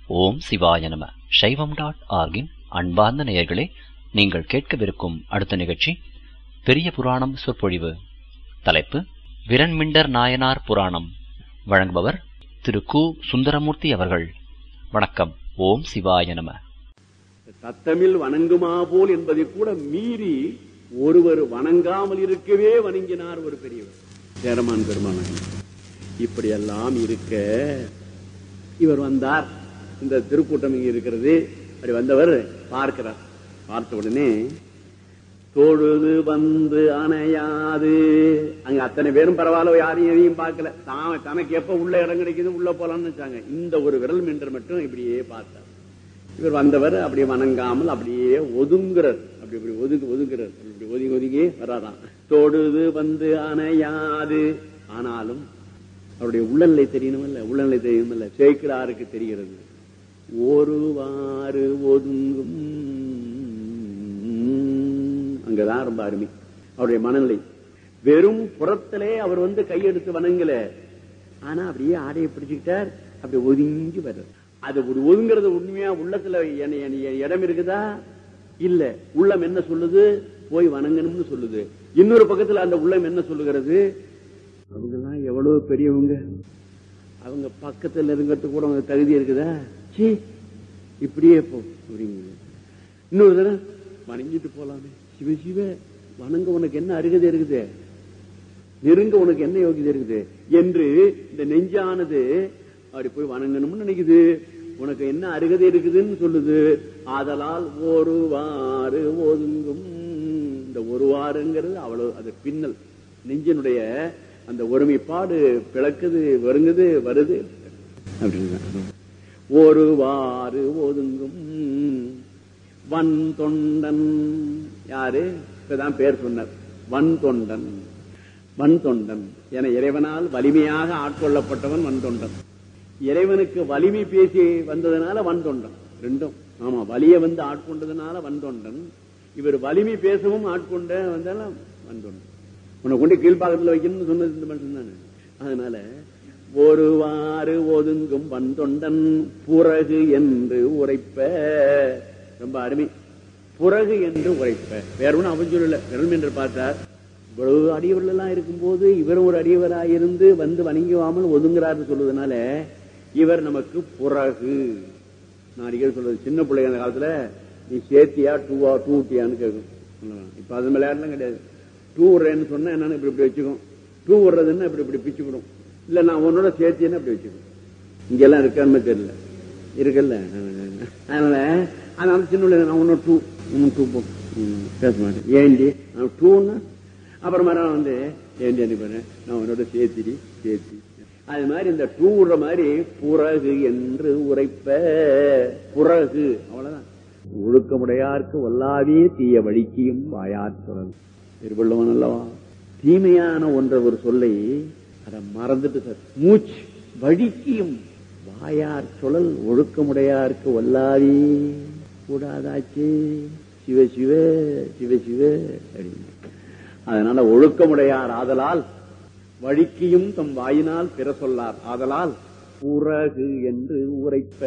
ஓம் சிவாய நம சைவம் டாட் ஆர்கின் அன்பார்ந்த நேயர்களே நீங்கள் கேட்கவிருக்கும் அடுத்த நிகழ்ச்சி பெரிய புராணம் சொற்பொழிவு தலைப்பு விரண்மிண்டர் நாயனார் புராணம் வழங்குபவர் திரு கு சுந்தரமூர்த்தி அவர்கள் வணக்கம் ஓம் சிவாய நம தத்தமில் வணங்குமா போல் என்பதை கூட மீறி ஒருவர் வணங்காமல் இருக்கவே வணங்கினார் ஒரு பெரியவர் சேரமான் பெருமானார் இப்படியெல்லாம் இருக்க இவர் வந்தார் இந்த திருக்கூட்டம் இங்க இருக்கிறது அப்படி வந்தவர் பார்க்கிறார் பார்த்த உடனே தொழுது வந்து அணையாது அங்க அத்தனை பேரும் பரவாயில்ல யாரையும் எதையும் பார்க்கல தான் தனக்கு எப்ப உள்ள இடம் கிடைக்குது உள்ள போலாம்னு வச்சாங்க இந்த ஒரு விரல் மின்ற மட்டும் இப்படியே பார்த்தார் இவர் வந்தவர் அப்படியே வணங்காமல் அப்படியே ஒதுங்குறார் அப்படி இப்படி ஒதுங்கு ஒதுங்குறார் இப்படி ஒதுங்கி ஒதுங்கி வராராம் தொழுது வந்து அணையாது ஆனாலும் அவருடைய உள்ளநிலை தெரியணுமில்ல உள்ளநிலை தெரியணுமில்ல சேக்கிராருக்கு தெரிகிறது ஒருவாறு ஒதுங்கும் அங்கதான் ரொம்ப அருமை அவருடைய மனநிலை வெறும் புறத்திலே அவர் வந்து கையெடுத்து வணங்கல ஆனா அப்படியே ஆடையை பிடிச்சுக்கிட்டார் அப்படி ஒதுங்கி வர்றார் அது ஒரு ஒதுங்கிறது உண்மையா உள்ளத்துல என்ன- என்ன- இடம் இருக்குதா இல்ல உள்ளம் என்ன சொல்லுது போய் வணங்கணும்னு சொல்லுது இன்னொரு பக்கத்துல அந்த உள்ளம் என்ன சொல்லுகிறது அவங்க எல்லாம் எவ்வளவு பெரியவங்க அவங்க பக்கத்துல இருக்கிறதுக்கு கூட அவங்க தகுதி இருக்குதா சீ இப்படியே போ அப்படிங்குது இன்னொரு தடவை வணங்கிட்டு போலாமே சிவ சிவ வணங்க உனக்கு என்ன அருகதை இருக்குது நெருங்க உனக்கு என்ன யோகியதை இருக்குது என்று இந்த நெஞ்சானது அப்படி போய் வணங்கணும்னு நினைக்குது உனக்கு என்ன அருகதை இருக்குதுன்னு சொல்லுது ஆதலால் ஒரு வாறு ஒதுங்கும் இந்த ஒரு வாருங்கிறது அவ்வளவு அது பின்னல் நெஞ்சினுடைய அந்த ஒருமைப்பாடு பிளக்குது வருங்குது வருது அப்படின்னு ஒரு வாறு ஒதுங்கும் வன் தொண்டன் யாரு இப்பதான் பேர் சொன்னார் வன் தொண்டன் வன் தொண்டன் என இறைவனால் வலிமையாக ஆட்கொள்ளப்பட்டவன் வன் தொண்டன் இறைவனுக்கு வலிமை பேசி வந்ததுனால வன் தொண்டன் ரெண்டும் ஆமா வலிய வந்து ஆட்கொண்டதுனால வன் தொண்டன் இவர் வலிமை பேசவும் ஆட்கொண்ட வந்தாலும் வன் தொண்டன் உன்னை கொண்டு கீழ்பாக்கத்துல வைக்கணும்னு சொன்னது இந்த மனுஷன் தானே அதனால ஒருவாறு ஒதுங்கும் வன் தொண்டன் புறகு என்று உரைப்ப ரொம்ப அருமை புறகு என்று உரைப்ப வேற ஒன்றும் அவன் சொல்லல விரல் என்று பார்த்தார் இவ்வளவு அடியவர்கள் எல்லாம் இருக்கும்போது இவரும் ஒரு அடியவராயிருந்து வந்து வணங்குவாமல் ஒதுங்குறாரு சொல்வதனால இவர் நமக்கு புறகு நான் அடிக்கடி சொல்றது சின்ன பிள்ளைங்க அந்த காலத்துல நீ சேர்த்தியா டூவா டூட்டியான்னு கேட்கும் இப்ப அது விளையாடலாம் கிடையாது டூ விடுறேன்னு சொன்னா என்னன்னு இப்படி இப்படி வச்சுக்கும் டூ விடுறதுன்னா இப்படி இப்படி பிச்சுக்கணும் இல்ல நான் உன்னோட சேர்த்தியன்னு அப்படி வச்சுக்கணும் இங்கெல்லாம் இருக்கான்னு தெரியல இருக்குல்ல அதனால அதனால சின்ன பிள்ளை நான் ஒன்னும் டூ ஒன்னும் டூ போ ம், பேச மாட்டேன் ஏண்டி நான் டூன்னா அப்புறமா நான் வந்து ஏண்டி அனுப்பினேன் நான் உன்னோட சேர்த்திடி சேர்த்தி அது மாதிரி இந்த டூ விடுற மாதிரி புறகு என்று உரைப்ப புறகு அவ்வளவுதான் ஒழுக்கமுடையார்க்கு வல்லாவே தீய வழிக்கியும் வாயார் சொல்லல் திருவள்ளுவன் அல்லவா தீமையான ஒன்ற ஒரு சொல்லை அதை மறந்துட்டு சார் மூச்சு வழிக்கியும் வாயார் சொல்லல் ஒழுக்கமுடையார்க்கு வல்லாவே கூடாதாச்சு சிவ சிவ சிவ சிவ அப்படின்னு அதனால ஒழுக்கமுடையார் ஆதலால் வழிக்கியும் தம் வாயினால் பிற சொல்லார் ஆதலால் புறகு என்று உரைப்ப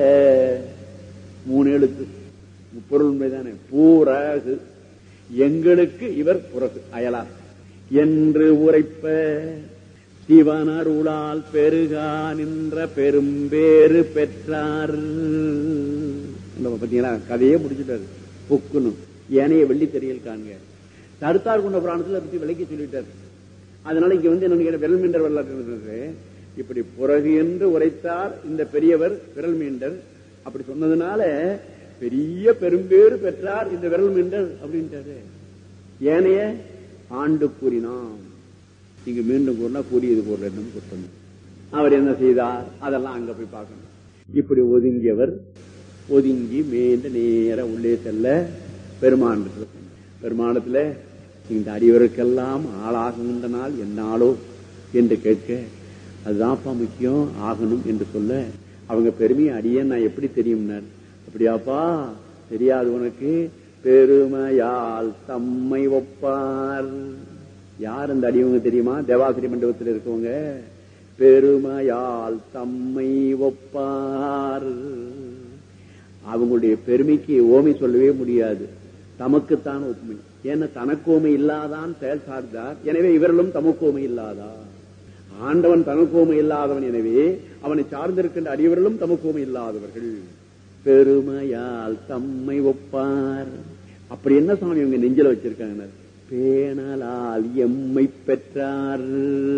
மூணு எழுத்து பொருள் உண்மைதானே பூரகு எங்களுக்கு இவர் புறகு அயலார் என்று உரைப்ப சிவனருளால் பெருகா நின்ற பெரும்பேறு பெற்றார் நம்ம பாத்தீங்களா கதையே முடிச்சுட்டாரு பொக்குன்னு ஏனைய வெள்ளி தெரியல் காண்க தடுத்தார் கொண்ட புராணத்துல பத்தி விலைக்கு சொல்லிட்டாரு அதனால இங்க வந்து என்ன விரல் மீண்டர் வரலாற்று இருந்தது இப்படி புறகு என்று உரைத்தார் இந்த பெரியவர் விரல் மீண்டர் அப்படி சொன்னதுனால பெரிய பெரும்பேறு பெற்றார் இந்த விரல் மீண்டர் அப்படின்ட்டாரு ஏனைய ஆண்டு கூறினான் இங்க மீண்டும் கூறினா கூறியது கூறணும் குற்றம் அவர் என்ன செய்தார் அதெல்லாம் அங்க போய் பார்க்கணும் இப்படி ஒதுங்கியவர் ஒதுங்கி மீண்டு நேர உள்ளே செல்ல பெருமாண்டத்துல பெருமாண்டத்துல இந்த அடியவருக்கெல்லாம் ஆளாகுகின்ற நாள் என்னாலோ என்று கேட்க அதுதான்ப்பா முக்கியம் ஆகணும் என்று சொல்ல அவங்க பெருமையை அடியே நான் எப்படி தெரியும்னார் அப்படியாப்பா தெரியாது உனக்கு பெருமையால் தம்மை ஒப்பார் யார் அந்த அடியவங்க தெரியுமா தேவாசிரி மண்டபத்தில் இருக்கவங்க பெருமையால் தம்மை ஒப்பார் அவங்களுடைய பெருமைக்கு ஓமை சொல்லவே முடியாது தமக்குத்தான் ஒப்புமை ஏன்னா தனக்கு ஓமை இல்லாதான் செயல் சார்ந்தார் எனவே இவர்களும் தமக்கு ஓமை இல்லாதார் ஆண்டவன் தனக்கு ஓமை இல்லாதவன் எனவே அவனை சார்ந்திருக்கின்ற அடியவர்களும் தமக்கு ஓமை இல்லாதவர்கள் பெருமையால் தம்மை ஒப்பார் அப்படி என்ன சாமி இவங்க நெஞ்சில வச்சிருக்காங்க பேணலால் எம்மை பெற்றார்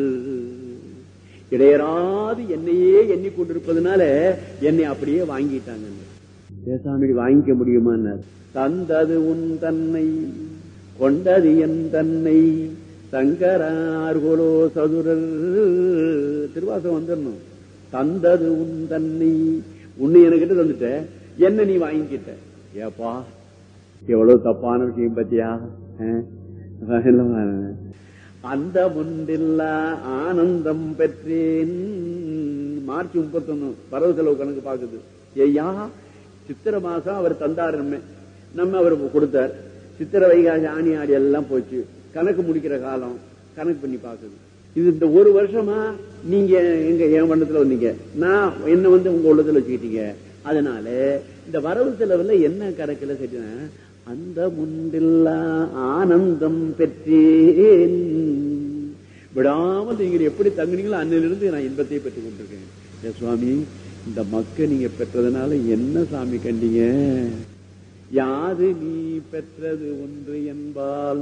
இடையராது என்னையே எண்ணிக்கொண்டிருப்பதனால என்னை அப்படியே வாங்கிட்டாங்க பேசாமி வாங்கிக்க முடியுமா தந்தது உன் தன்னை கொண்டது என் தன்னை சங்கரார்கோலோ சதுரர் திருவாசம் வந்துடணும் தந்தது உன் தன்னை உன்னை என்கிட்ட தந்துட்ட என்ன நீ வாங்கிக்கிட்ட ஏப்பா எவ்வளவு தப்பான விஷயம் பத்தியா அந்த முன்றில்லா ஆனந்தம் பெற்றேன் மார்ச் முப்பத்தொன்னு பரவ செலவு கணக்கு பாக்குது ஐயா சித்திர மாசம் அவர் தந்தார் நம்ம நம்ம அவர் கொடுத்தார் சித்திர வைகாசி ஆணி ஆடி எல்லாம் போச்சு கணக்கு முடிக்கிற காலம் கணக்கு பண்ணி பாக்குது இது இந்த ஒரு வருஷமா நீங்க எங்க என் வண்ணத்துல வந்தீங்க நான் என்ன வந்து உங்க உள்ளத்துல வச்சுக்கிட்டீங்க அதனால இந்த வரவு செலவுல என்ன கணக்குல சரினா அந்த முன்றில்லா ஆனந்தம் பெற்றேன் விடாமல் நீங்கள் எப்படி தங்குனீங்களோ அன்னிலிருந்து நான் இன்பத்தை பெற்றுக் கொண்டிருக்கேன் சுவாமி இந்த மக்க நீங்க பெற்றதுனால என்ன சாமி கண்டீங்க யாது நீ பெற்றது ஒன்று என்பால்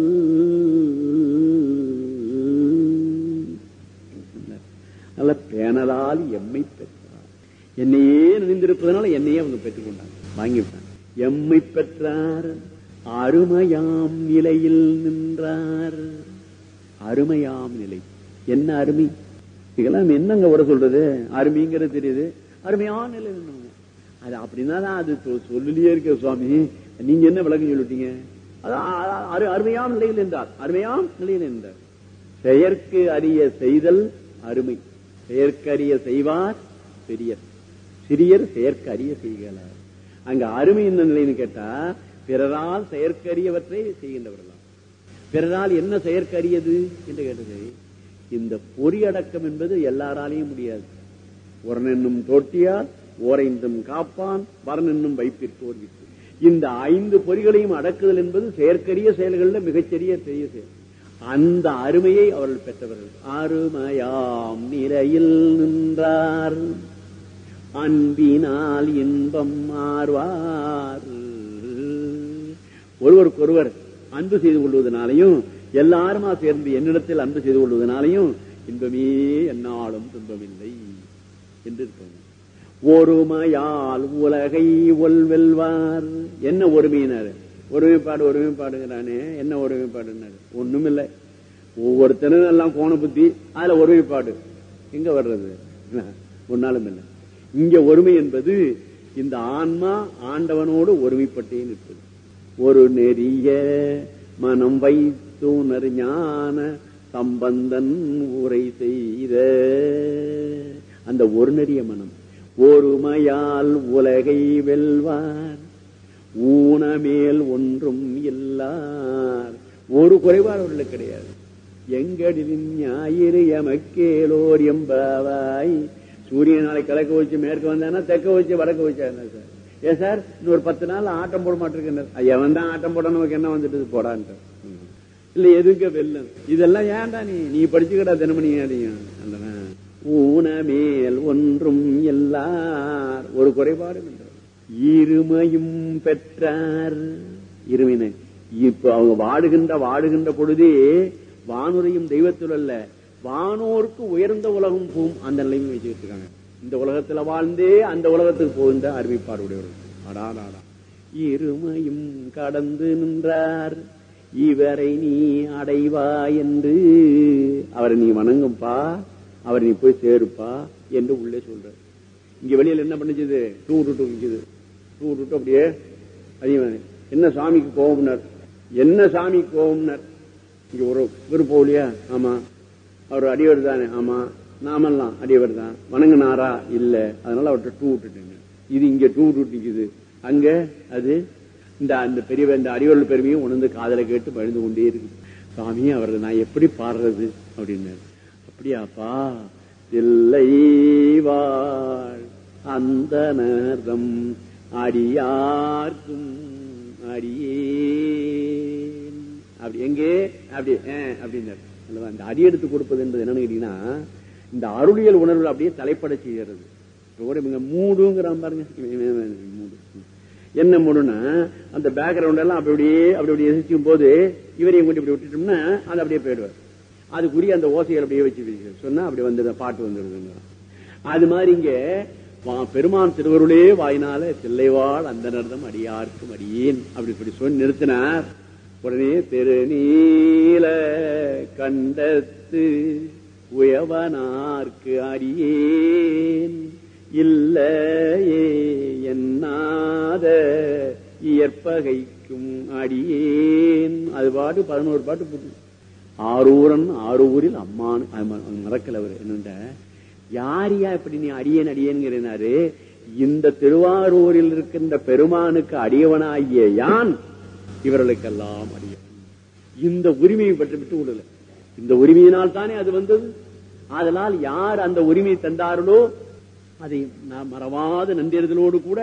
நல்ல பேனலால் எம்மை பெற்றார் என்னையே நினைந்திருப்பதனால என்னையே அவங்க பெற்றுக்கொண்டாங்க வாங்கிவிட்டாங்க எம்மை பெற்றார் அருமையாம் நிலையில் நின்றார் அருமையாம் நிலை என்ன அருமை இதெல்லாம் என்னங்க வர சொல்றது அருமைங்கிறது தெரியுது அருமையான நிலை நின்றாங்க அது அப்படின்னா தான் அது சொல்லியே இருக்க சுவாமி நீங்க என்ன விளக்கம் சொல்லிட்டீங்க அருமையாம் நிலையில் என்றார் அருமையாம் நிலையில் என்றார் செயற்கு அறிய செய்தல் அருமை செயற்கரிய செய்வார் பெரியர் சிறியர் செயற்கு அறிய செய்கிறார் அங்க அருமை என்ன நிலைன்னு கேட்டா பிறரால் செயற்கரியவற்றை செய்கின்றவர்களாம் பிறரால் என்ன செயற்கரியது என்று கேட்டது இந்த பொறியடக்கம் என்பது எல்லாராலையும் முடியாது உரனென்னும் தோட்டியார் ஓரைந்தும் காப்பான் வரனென்னும் வைப்பிற்கு வித்து இந்த ஐந்து பொறிகளையும் அடக்குதல் என்பது செயற்கரிய செயல்களில் மிகச்சிறிய பெரிய செயல் அந்த அருமையை அவர்கள் பெற்றவர்கள் அருமையாம் நிலையில் நின்றார் அன்பினால் இன்பம் மாறுவார் ஒருவருக்கொருவர் அன்பு செய்து கொள்வதனாலையும் எல்லாருமா சேர்ந்து என்னிடத்தில் அன்பு செய்து கொள்வதனாலையும் இன்பமே என்னாலும் துன்பமில்லை என்று இருக்காங்க ஒருமையால் உலகை ஒல்வெல்வார் என்ன ஒருமையினர் ஒருமைப்பாடு ஒருமைப்பாடுங்கிறானே என்ன ஒருமைப்பாடுனாரு ஒண்ணும் இல்லை ஒவ்வொருத்தரும் எல்லாம் கோண புத்தி அதுல ஒருமைப்பாடு எங்க வர்றது ஒன்னாலும் இல்லை இங்க ஒருமை என்பது இந்த ஆன்மா ஆண்டவனோடு ஒருமைப்பட்டே நிற்பது ஒரு நெறிய மனம் வைத்துணர் ஞான சம்பந்தன் உரை செய்த அந்த ஒரு நெறிய மனம் ஒருமையால் உலகை வெல்வார் ஊனமேல் ஒன்றும் இல்லார் ஒரு குறைபாடு உள்ள கிடையாது எங்கடின் ஞாயிறு எமக்கேலோர் எம்பாவாய் சூரிய நாளை கிழக்க வச்சு மேற்கு வந்தானா தெற்க வச்சு வடக்க வச்சா சார் ஏன் சார் இன்னொரு பத்து நாள் ஆட்டம் போட மாட்டிருக்கிறார் எவன் தான் ஆட்டம் போட நமக்கு என்ன வந்துட்டு போடான்ட்டு இல்ல எதுங்க வெல்லம் இதெல்லாம் ஏன்டா நீ நீ படிச்சுக்கடா தினமணி ஊனமேல் ஒன்றும் எல்லார் ஒரு குறைபாடும் இருமையும் பெற்றார் இருமையின இப்ப அவங்க வாடுகின்ற வாடுகின்ற பொழுதே வானுரையும் தெய்வத்தில் அல்ல வானோருக்கு உயர்ந்த உலகம் போகும் அந்த நிலையும் வச்சுக்கிட்டு இருக்காங்க இந்த உலகத்துல வாழ்ந்தே அந்த உலகத்துக்கு போகின்ற அறிவிப்பார் உடையவர்கள் அடாடாடா இருமையும் கடந்து நின்றார் இவரை நீ அடைவா என்று அவரை நீ வணங்கும்பா அவர் நீ போய் சேருப்பா என்று உள்ளே சொல்ற இங்க வெளியில என்ன பண்ணுச்சுது டூ விட்டு விக்குது டூ விட்டு அப்படியே அதிகமாக என்ன சாமிக்கு கோபம்னார் என்ன சாமிக்கு கோபம்னார் இங்க ஒரு இவர் போகலையா ஆமா அவர் அடியவர் தானே ஆமா நாமெல்லாம் அடியவர் தான் வணங்கினாரா இல்ல அதனால அவர்கிட்ட டூ விட்டுட்டேங்க இது இங்க டூ விட்டு நிக்குது அங்க அது இந்த அந்த பெரிய இந்த அடியோர்கள் பெருமையும் உணர்ந்து காதலை கேட்டு பழுந்து கொண்டே இருக்கு சாமி அவரை நான் எப்படி பாடுறது அப்படின்னாரு அப்படியாப்பா தில்லை வாழ் அந்த நேரம் அடியார்க்கும் அடியேன் அப்படி எங்கே அப்படி அஹ், அப்படின்னாரு அல்லவா? இந்த அடி எடுத்து கொடுப்பது என்பது என்னன்னு கேட்டீங்கன்னா இந்த அருளியல் உணர்வு அப்படியே தலைப்பட செய்கிறது இப்ப கூட இவங்க மூடுங்கிறான் பாருங்க இவன் இவன் இவன் மூடு என்ன மூடுனா அந்த பேக்ரவுண்ட் எல்லாம் அப்படி அப்படியே அப்படி அப்படியே எசிக்கும் போது இவரையும் கொண்டு இப்படி விட்டுட்டோம்னா அது அப்படியே போயிடுவார் அதுக்குரிய அந்த ஓசைகள் அப்படியே வச்சு வச்சு சொன்னா அப்படி வந்து பாட்டு வந்துடுதுங்கிறான் அது மாதிரி இங்க வா- பெருமான் திருவருளே வாயினால தில்லைவாள் அந்த நர்தம் அடியார்க்கும் அடியேன் அப்படி இப்படி சொல்லி நிறுத்தினார் உடனே திருநீல கண்டத்து உயவனார்க்கு அடியேன் இல்லையே என்னாத இயற்பகைக்கும் அடியேன் அது பாட்டு பதினோரு பாட்டு போட்டு ஆரூரன் ஆரூரில் அம்மான் அது ம- அது மறக்கல அவர் என்னண்ட யாரியா இப்படி நீ அடியேன் அடியேன்கிறாரு இந்த திருவாரூரில் இருக்கின்ற பெருமானுக்கு அடியவனாகிய யான் இவர்களுக்கெல்லாம் அடியவன் இந்த உரிமையை பற்றி விட்டு விடல இந்த உரிமையினால் தானே அது வந்தது அதனால் யார் அந்த உரிமையை தந்தார்களோ அதை நான் மறவாத நன்றியதலோடு கூட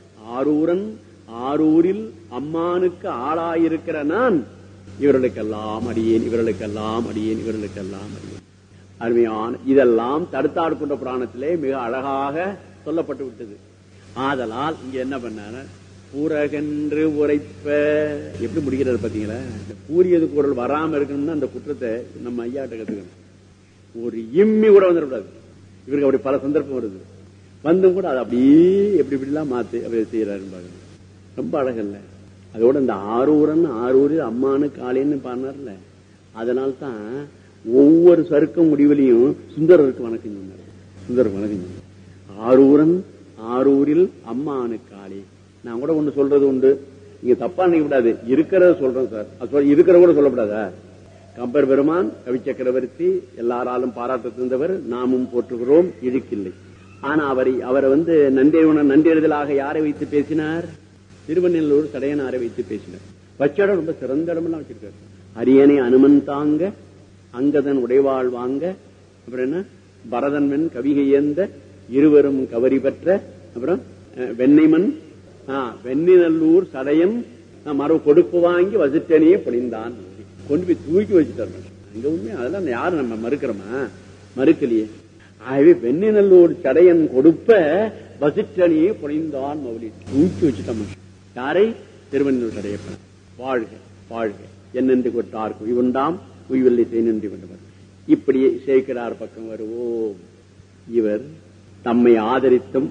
ஆரூரன் ஆரூரில் அம்மானுக்கு ஆளாயிருக்கிற நான் இவர்களுக்கெல்லாம் அடியேன் இவர்களுக்கெல்லாம் அடியேன் இவர்களுக்கெல்லாம் அடியேன் அருமையான இதெல்லாம் தடுத்தாடு கொண்ட புராணத்திலே மிக அழகாக சொல்லப்பட்டு விட்டது ஆதலால் இங்க என்ன பண்ணாரு பூரகென்று உரைப்ப எப்படி முடிக்கிறது பாத்தீங்களா இந்த கூறியது குரல் வராம இருக்கணும்னா அந்த குற்றத்தை நம்ம ஐயாட்ட கத்துக்கணும் ஒரு இம்மி கூட வந்துடக்கூடாது இவருக்கு அப்படி பல சந்தர்ப்பம் வருது வந்தும் கூட அதை அப்படியே எப்படி இப்படிலாம் மாத்தி அப்படி செய்யறாருன்னு பாக்கணும் ரொம்ப அழகல்ல அதோட இந்த ஆரூரன் ஆரூரில் அம்மானு காளின்னு பாடினார்ல அதனால்தான் ஒவ்வொரு சருக்கம் முடிவிலையும் சுந்தரருக்கு வணக்கம் சொன்னார் சுந்தரருக்கு வணக்கம் சொன்னார் ஆரூரன் ஆரூரில் அம்மானு காளி நான் கூட ஒண்ணு சொல்றது உண்டு நீங்க தப்பா நினைக்க கூடாது இருக்கிறத சொல்றேன் சார் அது சொல்- இருக்கிறத கூட சொல்லக்கூடாதா கம்பர் பெருமான் கவி சக்கரவர்த்தி எல்லாராலும் பாராட்ட தந்தவர் நாமும் போற்றுகிறோம் இழுக்கில்லை ஆனா அவரை அவரை வந்து நன்றியுணர் நன்றியறிதலாக யாரை வைத்து பேசினார் திருவண்ணூர் சடையனாரை வைத்து பேசினார் வச்ச இடம் ரொம்ப சிறந்த இடமெல்லாம் வச்சிருக்காரு அரியணை அனுமன் தாங்க அங்கதன் உடைவாள் வாங்க அப்புறம் என்ன பரதன்மன் கவிகையந்த இருவரும் கவரி பெற்ற அப்புறம் அஹ், வெண்ணைமன் ஆ, வெண்ணிநல்லூர் சடையன் அஹ், மறு கொடுப்பு வாங்கி வசிட்டனையே பொழிந்தான் கொண்டு போய் தூக்கி வச்சுட்டாரு அங்க உண்மை அதெல்லாம் யாரும் நம்ம மறுக்கிறோமா மறுக்கலையே ஆகவே வெண்ணிநல்லூர் சடையன் கொடுப்ப வசிட்டனையே பொழிந்தான் மௌலி தூக்கி வச்சுட்டான் மனுஷன். யாரை திருவண்ணூர் சடையப்பன் வாழ்க வாழ்க என்னென்று கொட்டார்க்கு இவன்தாம் உய்வில்லை செய்நின்றி கொண்டவர் இப்படியே சேர்க்கிறார் பக்கம் வருவோம் இவர் தம்மை ஆதரித்தும்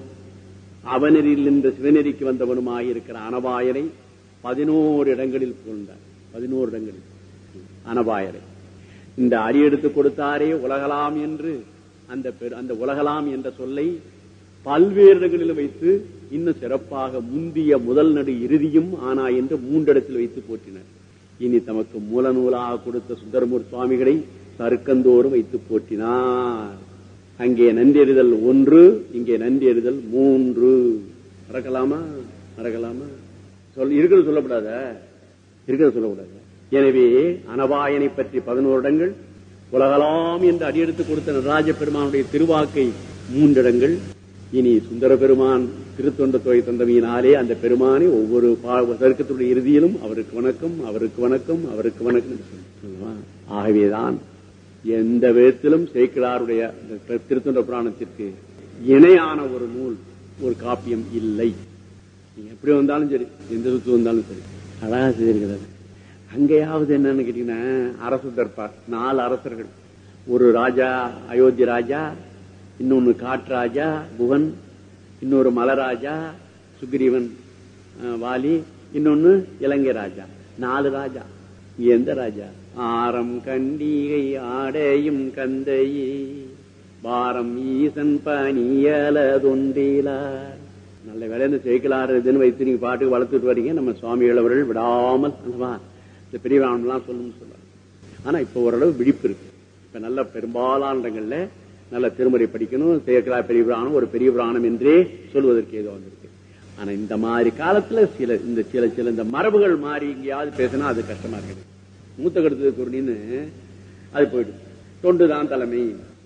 அவனரில் இந்த சிவநெறிக்கு வந்தவனுமாயிருக்கிற அனபாயரை பதினோரு இடங்களில் புகழ்ந்தார் பதினோரு இடங்களில் அனபாயரை இந்த அடி எடுத்து கொடுத்தாரே உலகலாம் என்று அந்த பெரு- அந்த உலகலாம் என்ற சொல்லை பல்வேறு இடங்களில் வைத்து இன்னும் சிறப்பாக முந்திய முதல் நடு இறுதியும் ஆனா என்று மூன்றிடத்தில் வைத்து போற்றினர் இனி தமக்கு மூல நூலாக கொடுத்த சுந்தரமூர் சுவாமிகளை சருக்கந்தோறும் வைத்து போற்றினார் அங்கே நன்றெறிதல் ஒன்று இங்கே நன்றெறிதல் மூன்று மறக்கலாமா மறக்கலாமா சொல் இருக்கிறது சொல்லப்படாத இருக்கிறது சொல்லக்கூடாது எனவே அனபாயனை பற்றி பதினோரு இடங்கள் உலகலாம் என்று அடியெடுத்து கொடுத்த நடராஜ பெருமானுடைய திருவாக்கை மூன்றிடங்கள் இனி சுந்தர பெருமான் திருத்தொண்ட தொகை தந்தமையினாலே அந்த பெருமானை ஒவ்வொரு பா- சருக்கத்துடைய இறுதியிலும் அவருக்கு வணக்கம் அவருக்கு வணக்கம் அவருக்கு வணக்கம் என்று சொல்லி- ஆகவேதான் எந்த விதத்திலும் சேக்கிழாருடைய இந்த திருத்தொண்ட புராணத்திற்கு இணையான ஒரு நூல் ஒரு காப்பியம் இல்லை நீங்க எப்படி வந்தாலும் சரி எந்த சுத்து வந்தாலும் சரி அழகா செய்திருக்கிறது அங்கேயாவது என்னன்னு கேட்டீங்கன்னா அரசு தர்பார் நாலு அரசர்கள் ஒரு ராஜா அயோத்தி ராஜா இன்னொன்னு காட்ராஜா புவன் இன்னொரு மலராஜா சுக்ரீவன் அஹ், வாலி இன்னொன்னு இலங்கை ராஜா நாலு ராஜா இங்க எந்த ராஜா ஆரம் கண்டிகை ஆடையும் கந்தையே பாரம் ஈசன் பணியலதொன்றிலார் நல்ல வேலைன்னு சேர்க்கலாறு இதுன்னு வைத்து நீங்க பாட்டுக்கு வளர்த்துட்டு வரீங்க நம்ம சுவாமிகள் அவர்கள் விடாமல் அல்லவா இந்த பெரியவானம்லாம் சொல்லணும்னு சொல்றாங்க ஆனா இப்ப ஓரளவு விழிப்பு இருக்கு இப்ப நல்ல பெரும்பாலான இடங்கள்ல நல்ல திருமுறை படிக்கணும் சேர்க்கலா பெரிய புராணம் ஒரு பெரிய புராணம் என்றே சொல்வதற்கு ஏதோ வந்திருக்கு ஆனா இந்த மாதிரி காலத்துல சில இந்த சில சில இந்த மரபுகள் மாறி எங்கேயாவது பேசினா அது கஷ்டமா இருக்குது மூத்த கருத்து குருணின்னு அது போயிடும் தொண்டுதான் தலைமை இப்ப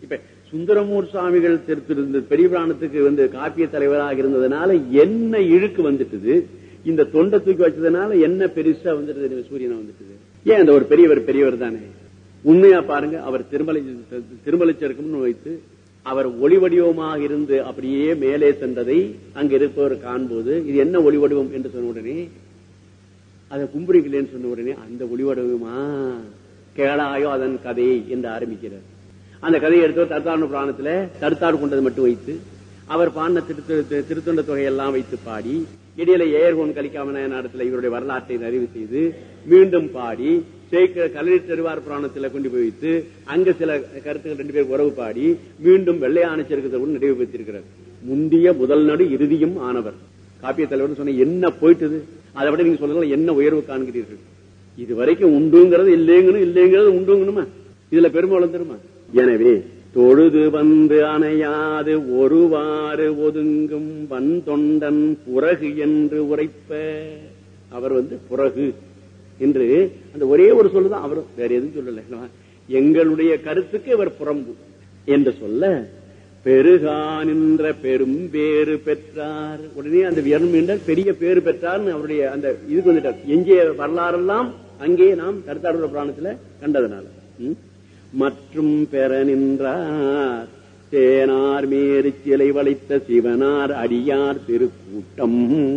சுந்தரமூர் சுவாமிகள் திருத்திருந்த பெரிய புராணத்துக்கு வந்து காப்பிய தலைவராக இருந்ததுனால என்ன இழுக்கு வந்துட்டுது இந்த தொண்டை தூக்கி வச்சதுனால என்ன பெருசா வந்துட்டு சூரியனை வந்துட்டுது ஏன் அந்த ஒரு பெரியவர் பெரியவர் தானே உண்மையா பாருங்க அவர் திருமலை திருமலைச்சருக்கும்னு வைத்து அவர் ஒளி வடிவமாக இருந்து அப்படியே மேலே சென்றதை அங்க இருப்பவர் காண்போது இது என்ன ஒளி வடிவம் என்று சொன்ன உடனே அதை கும்புரிக்கலன்னு சொன்ன உடனே அந்த ஒளி வடிவமா கேளாயோ அதன் கதை என்று ஆரம்பிக்கிறார் அந்த கதையை எடுத்து தர்த்தாரண புராணத்துல தடுத்தாடு கொண்டது மட்டும் வைத்து அவர் பாடின திருத்த திருத்தொண்ட தொகையெல்லாம் வைத்து பாடி இடையில ஏர்கோன் கலிக்காம இடத்துல இவருடைய வரலாற்றை நிறைவு செய்து மீண்டும் பாடி சேக்க கலரி தெருவார் புராணத்துல கொண்டு போய் வைத்து அங்க சில கருத்துக்கள் ரெண்டு பேர் உறவு பாடி மீண்டும் வெள்ளையான செருக்கத்தை நிறைவு பெற்றிருக்கிறார் முந்திய முதல் நடு இறுதியும் ஆனவர் காப்பிய தலைவர் சொன்ன என்ன போயிட்டுது அதை விட நீங்க சொல்லலாம் என்ன உயர்வு காண்கிறீர்கள் இது வரைக்கும் உண்டுங்கிறது இல்லைங்கணும் இல்லைங்கிறது உண்டுங்கணுமா இதுல பெருமை வளர்ந்துருமா எனவே தொழுது வந்து அணையாது ஒருவாறு ஒதுங்கும் வன் தொண்டன் புறகு என்று உரைப்ப அவர் வந்து புறகு என்று அந்த ஒரே ஒரு சொல்லுதான் அவர் வேற எதுவும் சொல்லல எங்களுடைய கருத்துக்கு இவர் புறம்பு என்று சொல்ல பெருகா நின்ற பெரும் பேறு பெற்றார் உடனே அந்த என்றால் பெரிய பேறு பெற்றார்னு அவருடைய அந்த இதுக்கு வந்துட்டார் எஞ்சிய வரலாறெல்லாம் அங்கே நாம் கருத்தாடுற புராணத்துல கண்டதனால ம்? மற்றும் பெற நின்றார் தேனார் மேறு சிலை வளைத்த சிவனார் அடியார் திருக்கூட்டம்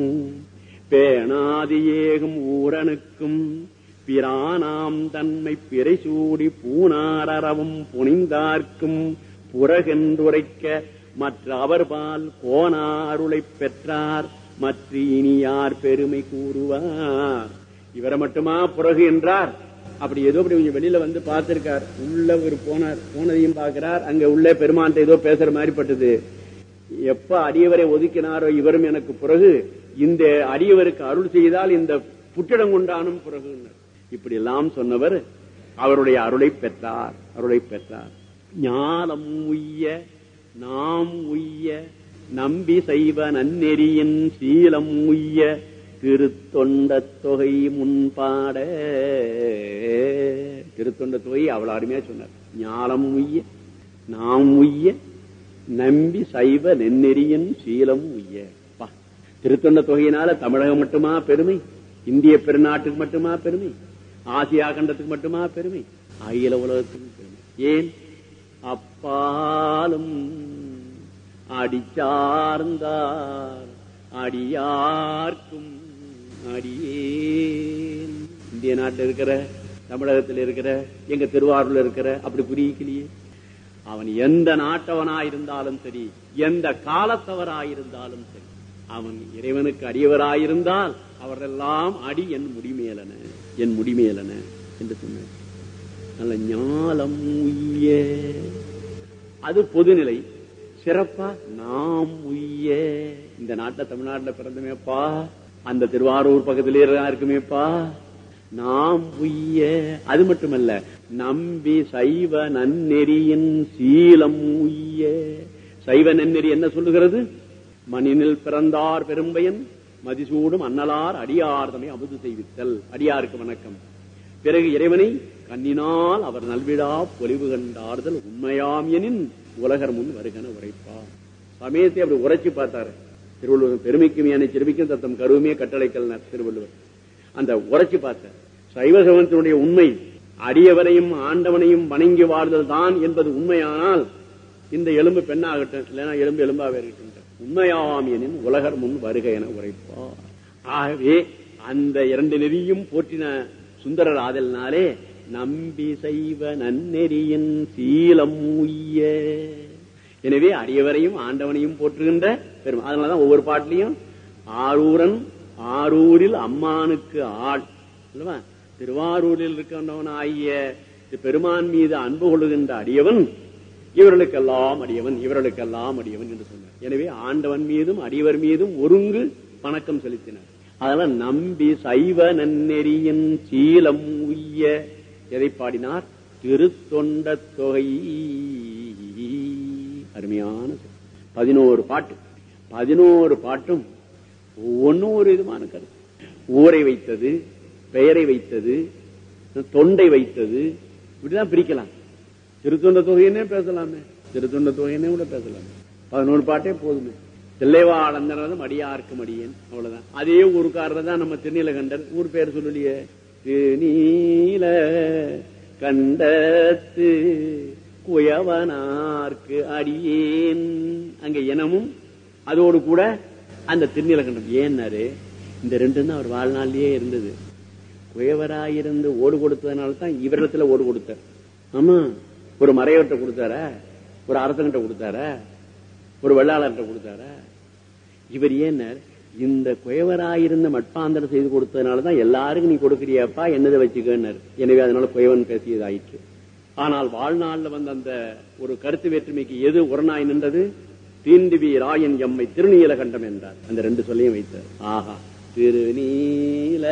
பேணாதி ஏகும் ஊரனுக்கும் பிரானாம் தன்மை பிறை சூடி பூனாரவும் புனிந்தார்க்கும் புறகென்றுரைக்க மற்ற அவர்பால் கோணாருளைப் பெற்றார் மற்ற இனியார் பெருமை கூறுவார் இவரை மட்டுமா புறகு என்றார் அப்படி ஏதோ அப்படி கொஞ்சம் வெளியில வந்து பார்த்திருக்கார் உள்ள ஒரு போனார் போனதையும் பார்க்கிறார் அங்க உள்ள பெருமான்ட்ட ஏதோ பேசுற மாதிரி பட்டது எப்ப அடியவரை ஒதுக்கினாரோ இவரும் எனக்கு பிறகு இந்த அடியவருக்கு அருள் செய்தால் இந்த புற்றிடம் கொண்டானும் பிறகு இப்படி எல்லாம் சொன்னவர் அவருடைய அருளை பெற்றார் அருளை பெற்றார் ஞானம் உய்ய நாம் உய்ய நம்பி செய்வ நன்னெறியின் சீலம் உய்ய திருத்தொண்ட தொகை முன்பாட திருத்தொண்ட தொகை அவ்வளவு அருமையா சொன்னார் ஞானம் உய்ய நாம் உய்ய நம்பி சைவ நென்னெறியின் சீலம் உய்ய பா. திருத்தொண்ட தொகையினால தமிழகம் மட்டுமா பெருமை இந்திய பெருநாட்டுக்கு மட்டுமா பெருமை ஆசியா கண்டத்துக்கு மட்டுமா பெருமை அகில உலகத்துக்கு பெருமை ஏன் அப்பாலும் அடிச்சார்ந்தார் அடியார்க்கும் அடியேன் இந்திய நாட்டில் இருக்கிற தமிழகத்தில் இருக்கிற எங்க திருவாரூர்ல இருக்கிற அப்படி புரியலையே அவன் எந்த நாட்டவனாயிருந்தாலும் சரி எந்த காலத்தவராயிருந்தாலும் சரி அவன் இறைவனுக்கு அடியவராயிருந்தால் அவரெல்லாம் அடி என் முடிமேலன என் முடிமேலன என்று சொன்னார் நல்ல ஞாலம் உய்ய அது பொதுநிலை சிறப்பா நாம் உய்ய இந்த நாட்டுல தமிழ்நாட்டுல பிறந்தமேப்பா அந்த திருவாரூர் பக்கத்திலே இருக்குமேப்பா நாம் உய்ய அது மட்டுமல்ல நம்பி சைவ நன்னெறியின் சீலம் உய்ய சைவ நன்னெறி என்ன சொல்லுகிறது மண்ணினில் பிறந்தார் பெரும்பயன் மதிசூடும் அன்னலார் அடியார்தமை அமுது செய்வித்தல் அடியாருக்கு வணக்கம் பிறகு இறைவனை கண்ணினால் அவர் நல்விழா பொலிவு கண்டார்தல் உண்மையாம் எனின் உலகர் முன் வருகன உரைப்பார் சமயத்தை அப்படி உரைச்சு பார்த்தாரு திருவள்ளுவர் பெருமைக்கும் என்னை சிறுமிக்கும் தத்தம் கருவுமே கட்டளைக்கல் திருவள்ளுவர் அந்த உரைச்சு பார்த்தார் சைவ சமயத்தினுடைய உண்மை அடியவரையும் ஆண்டவனையும் வணங்கி வாழ்தல் தான் என்பது உண்மையானால் இந்த எலும்பு பெண்ணாகட்டும் இல்லைன்னா எலும்பு எலும்பாவே இருக்கட்டும் உண்மையாம் எனின் உலகர் முன் வருக என உரைப்பார் ஆகவே அந்த இரண்டு நெறியும் போற்றின சுந்தரர் ஆதலினாலே நம்பி செய்வ நன்னெறியின் சீலம் உய்ய எனவே அடியவரையும் ஆண்டவனையும் போற்றுகின்ற பெரும் அதனாலதான் ஒவ்வொரு பாட்டிலையும் ஆரூரன் ஆரூரில் அம்மானுக்கு ஆள் அல்லவா திருவாரூரில் இருக்கின்றவன் ஆகிய பெருமான் மீது அன்பு கொள்ளுகின்ற அடியவன் இவர்களுக்கெல்லாம் அடியவன் இவர்களுக்கெல்லாம் அடியவன் என்று சொன்னார் எனவே ஆண்டவன் மீதும் அடியவர் மீதும் ஒருங்கு வணக்கம் செலுத்தினார் அதனால நம்பி சைவ நன்னெறியின் சீலம் உய்ய எதை பாடினார் திருத்தொண்ட தொகை அருமையான சொல். பதினோரு பாட்டு பதினோரு பாட்டும் ஒவ்வொன்றும் ஒரு விதமான கருத்து ஊரை வைத்தது பெயரை வைத்தது தொண்டை வைத்தது இப்படிதான் பிரிக்கலாம் திருத்தொண்ட தொகைன்னே பேசலாமே திருத்தொண்ட தொகையினே கூட பேசலாம் பதினோரு பாட்டே போதுமே தில்லைவாழந்தனது மடியார்க்கு மடியேன் அவ்வளவுதான் அதே ஊருக்காரர் தான் நம்ம திருநீலகண்டர் ஊர் பேர் சொல்லலையே திருநீல கண்டத்து குயவனார்க்கு அடியேன் அங்க இனமும் அதோடு கூட அந்த திருநீலகண்டம் ஏன்னாரு இந்த ரெண்டும் தான் அவர் வாழ்நாளிலேயே இருந்தது குயவராயிருந்து ஓடு கொடுத்ததுனால தான் இவரிடத்துல ஓடு கொடுத்தார் ஆமா ஒரு மறையவர்கிட்ட கொடுத்தாரா ஒரு அரசங்கிட்ட கொடுத்தாரா ஒரு வெள்ளாளர்கிட்ட கொடுத்தாரா இவர் ஏன்னார் இந்த குயவராயிருந்த மட்பாந்தரம் செய்து கொடுத்ததுனாலதான் எல்லாருக்கும் நீ கொடுக்கிறியாப்பா என்னதை வச்சுக்கன்னாரு எனவே அதனால குயவன் பேசியது ஆயிற்று ஆனால் வாழ்நாள்ல வந்த அந்த ஒரு கருத்து வேற்றுமைக்கு எது உரணாய் நின்றது தீண்டுவி ராயன் எம்மை திருநீல கண்டம் என்றார் அந்த ரெண்டு சொல்லையும் வைத்தார் ஆஹா திருநீல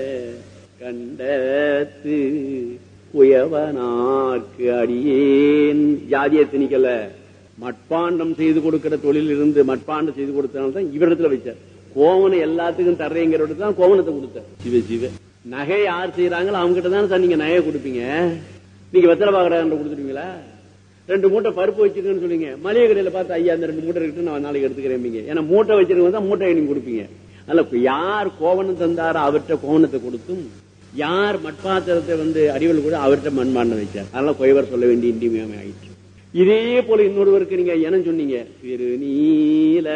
கண்டத்து குயவனார்க்கு அடியேன் ஜாதிய திணிக்கல மட்பாண்டம் செய்து கொடுக்கிற தொழில் இருந்து மட்பாண்டம் செய்து கொடுத்தனால தான் இவரிடத்துல வச்சார் கோவனை எல்லாத்துக்கும் தர்றேங்கிறவருக்கு தான் கோவனத்தை கொடுத்தார் சிவ சிவ நகை யார் செய்யறாங்களோ அவங்க கிட்ட தான் சார் நீங்க நகையை கொடுப்பீங்க நீங்க வெத்தலை பாக்குறாங்க கொடுத்துருவீங்களா ரெண்டு மூட்டை பருப்பு வச்சிருக்கேன்னு சொல்லுங்க மளிகை கடையில பார்த்து ஐயா அந்த ரெண்டு மூட்டை இருக்கு நான் நாளைக்கு எடுத்துக்கிறேன் ஏன்னா மூட்டை வச்சிருக்கவங்க தான் மூட்டை நீங்க கொடுப்பீங்க அல்ல யார் கோவணம் தந்தாரோ அவர்கிட்ட கோவணத்தை கொடுத்தும் யார் மட்பாத்திரத்தை வந்து அறிவல் கூட அவர்கிட்ட மண்பாண்டம் வைச்சார் அதனால கொய்வர் சொல்ல வேண்டிய இன்றிமையாமை ஆயிடுச்சு இதே போல இன்னொருவருக்கு நீங்க என்ன சொன்னீங்க திருநீல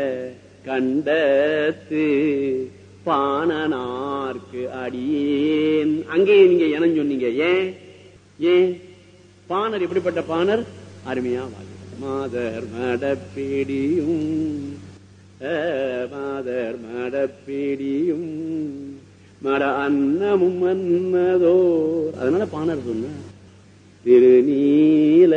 கண்டத்து பாணனார்க்கு அடியேன் அங்கே நீங்க என்ன சொன்னீங்க ஏன் ஏன் பாணர் எப்படிப்பட்ட பாணர் அருமையா வாழ் மாதர் மடப்பேடியும் மாதர் மடப்பேடியும் மட அன்னமும் அன்னதோர் அதனால பாணர் சொன்ன திருநீல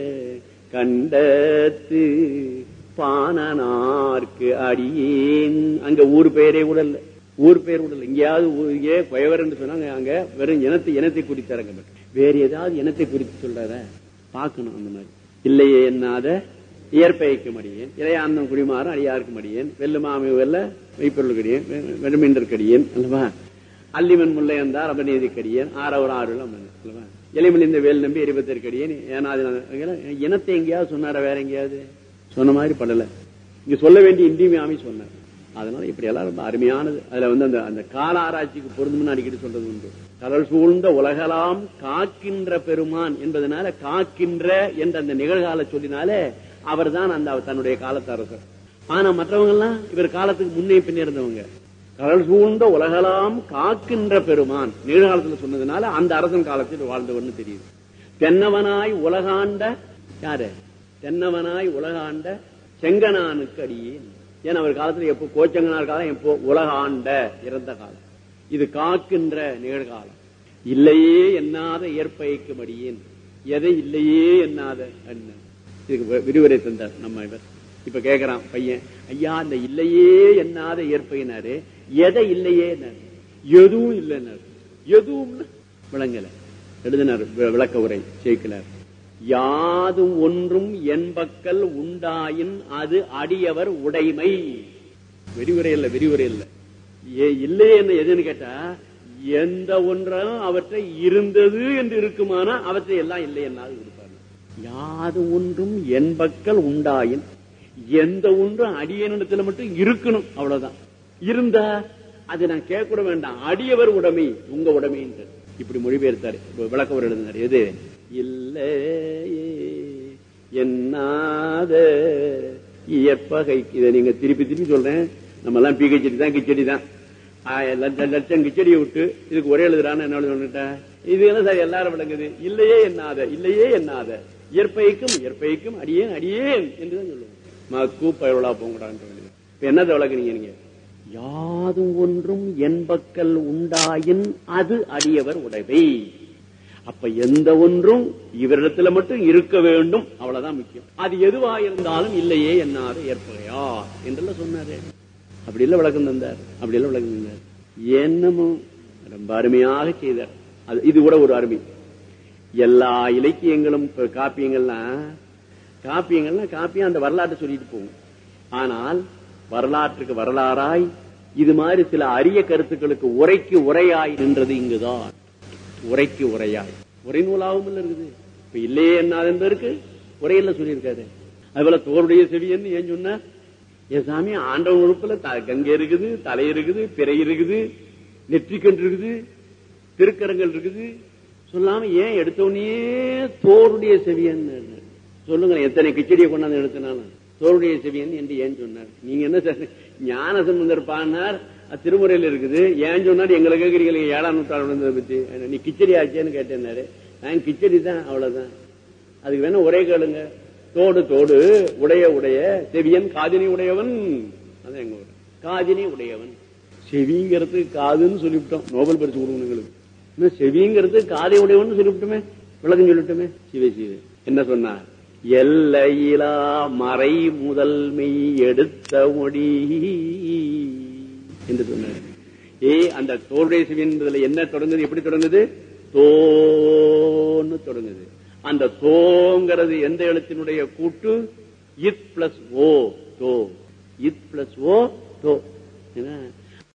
கண்டத்து பாணனார்க்கு அடியேன் அங்க ஊர் பெயரே கூட இல்ல ஊர் பெயர் கூட இல்ல எங்கேயாவது இங்கே குயவர் என்று சொன்னாங்க அங்க வெறும் இனத்தை இனத்தை குறித்தாரங்க வேற ஏதாவது இனத்தை குறித்து சொல்றார பார்க்கணும் அந்த மாதிரி இல்லையே என்னாத இயற்பெய்க்கு மடியேன் இளையாந்தம் குடிமாறும் அடியாருக்கு மடியேன் வெல்லுமாமை வெல்ல மெய்ப்பொருளுக்கடியேன் வெறுமின்றற்கடியேன் அல்லவா அல்லிமன் முல்லையந்தார் அபநீதி கடியேன் ஆறவர் ஆறு அல்லவா எளிமல் இந்த வேல் நம்பி எரிபத்திற்கடியேன் ஏனாது இனத்தை எங்கேயாவது சொன்னார வேற எங்கேயாவது சொன்ன மாதிரி படல இங்க சொல்ல வேண்டிய இந்தியமையாமி சொன்னார் அதனால இப்படி எல்லாம் ரொம்ப அருமையானது அதுல வந்து அந்த அந்த கால ஆராய்ச்சிக்கு பொருந்தும்னு அடிக்கடி சொல்றது உண்டு கடல் சூழ்ந்த உலகலாம் காக்கின்ற பெருமான் என்பதனால காக்கின்ற என்ற அந்த நிகழ்கால சொல்லினாலே அவர் தான் அந்த தன்னுடைய காலத்து அரசர் ஆனா மற்றவங்க எல்லாம் இவர் காலத்துக்கு முன்னே பின்னே இருந்தவங்க கடல் சூழ்ந்த உலகலாம் காக்கின்ற பெருமான் நிகழ்காலத்துல சொன்னதுனால அந்த அரசன் காலத்தில் வாழ்ந்தவர்னு தெரியுது தென்னவனாய் உலகாண்ட யாரு தென்னவனாய் உலகாண்ட செங்கனானுக்கு அடியேன் ஏன் அவர் காலத்துல எப்போ கோச்சங்கனார் காலம் எப்போ உலகாண்ட இறந்த காலம் இது காக்கின்ற நிகழ்காலம் இல்லையே என்னாத ஏற்பயக்கும் அடியேன் எதை இல்லையே என்னாத என்ன இதுக்கு விரிவுரை தந்தார் நம்ம இவர் இப்ப கேக்குறான் பையன் ஐயா அந்த இல்லையே என்னாத ஏற்பையினாரு எதை இல்லையே எதுவும் இல்லைன்னாரு எதுவும் விளங்கல எழுதினார் விளக்க உரை சேர்க்கிறார் யாதும் ஒன்றும் என்பக்கல் உண்டாயின் அது அடியவர் உடைமை விரிவுரை இல்ல விரிவுரை இல்ல இல்லையே என்ன எதுன்னு கேட்டா எந்த ஒன்றும் அவற்றை இருந்தது என்று இருக்குமானா அவற்றை எல்லாம் இல்லை என்னாது கொடுப்பாரு யாது ஒன்றும் என்பக்கல் உண்டாயின் எந்த ஒன்றும் அடியனிடத்துல மட்டும் இருக்கணும் அவ்வளவுதான் இருந்தா அது நான் கேட்க கூட வேண்டாம் அடியவர் உடைமை உங்க உடைமை இப்படி மொழிபெயர்த்தாரு விளக்கம் எழுதினார் எது இல்லையே என்னாத இயற்பகை இதை நீங்க திருப்பி திருப்பி சொல்றேன் நம்ம எல்லாம் பி கிச்சடி தான் கிச்சடி தான் லட்சம் கிச்சடியை விட்டு இதுக்கு ஒரே எழுதுறான்னு என்ன சொல்லிட்டேன் இது என்ன சார் எல்லாரும் விளங்குது இல்லையே என்னாத இல்லையே என்னாத இயற்பைக்கும் இயற்பைக்கும் அடியேன் அடியேன் என்றுதான் சொல்லுவோம் மக்கு பயவளா போங்கடான்னு இப்ப என்னத்தை விளக்குறீங்க நீங்க யாதும் ஒன்றும் என்பக்கல் உண்டாயின் அது அடியவர் உடைவை அப்ப எந்த ஒன்றும் இவரிடத்துல மட்டும் இருக்க வேண்டும் அவ்வளவுதான் முக்கியம் அது எதுவா இருந்தாலும் இல்லையே என்னாரு ஏற்பகையா என்றெல்லாம் சொன்னாரு அப்படி இல்ல விளக்கம் தந்தார் அப்படி இல்ல விளக்கம் தந்தார் என்னமோ ரொம்ப அருமையாக செய்தார் அது இது கூட ஒரு அருமை எல்லா இலக்கியங்களும் காப்பியங்கள்லாம் காப்பியங்கள்லாம் காப்பியம் அந்த வரலாற்றை சொல்லிட்டு போகும் ஆனால் வரலாற்றுக்கு வரலாறாய் இது மாதிரி சில அரிய கருத்துக்களுக்கு உரைக்கு உரையாய் நின்றது இங்குதான் உரைக்கு உரையாய் உரை நூலாகவும் இருக்குது இப்ப இல்லையே என்னாது இருக்கு உரையில சொல்லியிருக்காரு அதுபோல தோருடைய செவியன் ஏன் சொன்ன என் சாமி ஆண்டவன் உறுப்புல த- கங்கை இருக்குது தலை இருக்குது பிறை இருக்குது நெற்றிக்கண் இருக்குது திருக்கரங்கள் இருக்குது சொல்லாம ஏன் எடுத்தவனே தோருடைய செவியன் சொல்லுங்க எத்தனை கிச்சடியை கொண்டாந்து எடுத்தனாலும் தோருடைய செவியன் என்று ஏன் சொன்னார் நீங்க என்ன சார் ஞான சம்பந்தர் பாடினார் அது திருமுறையில் இருக்குது ஏன் சொன்னார் எங்களை கேட்கறீங்க ஏழாம் நூற்றாண்டு நடந்ததை பத்தி நீ கிச்சடி ஆச்சேன்னு கேட்டேன்னாரு நான் கிச்சடி தான் அவ்வளவுதான் அதுக்கு வேணா ஒரே கேளுங்க தோடு தோடு உடைய உடைய செவியன் காதினி உடையவன் அதான் எங்க ஊர் காதினி உடையவன் செவிங்கிறது காதுன்னு சொல்லிவிட்டோம் நோபல் பரிசு கொடுக்கணும் எங்களுக்கு இன்னும் செவிங்கிறது காதை உடையவன் சொல்லிவிட்டோமே விளக்கம் சொல்லிவிட்டோமே சிவ சிவ என்ன சொன்னார் எல்லையிலா மறை முதல்மை எடுத்த மொழி என்று சொன்னார் ஏய் அந்த தோருடைய சிவின்றதுல என்ன தொடங்குது எப்படி தொடங்குது தோன்னு தொடங்குது அந்த தோங்கிறது எந்த எழுத்தினுடைய கூட்டு இத் பிளஸ் ஓ தோ இத் பிளஸ் ஓ தோ ஏன்னா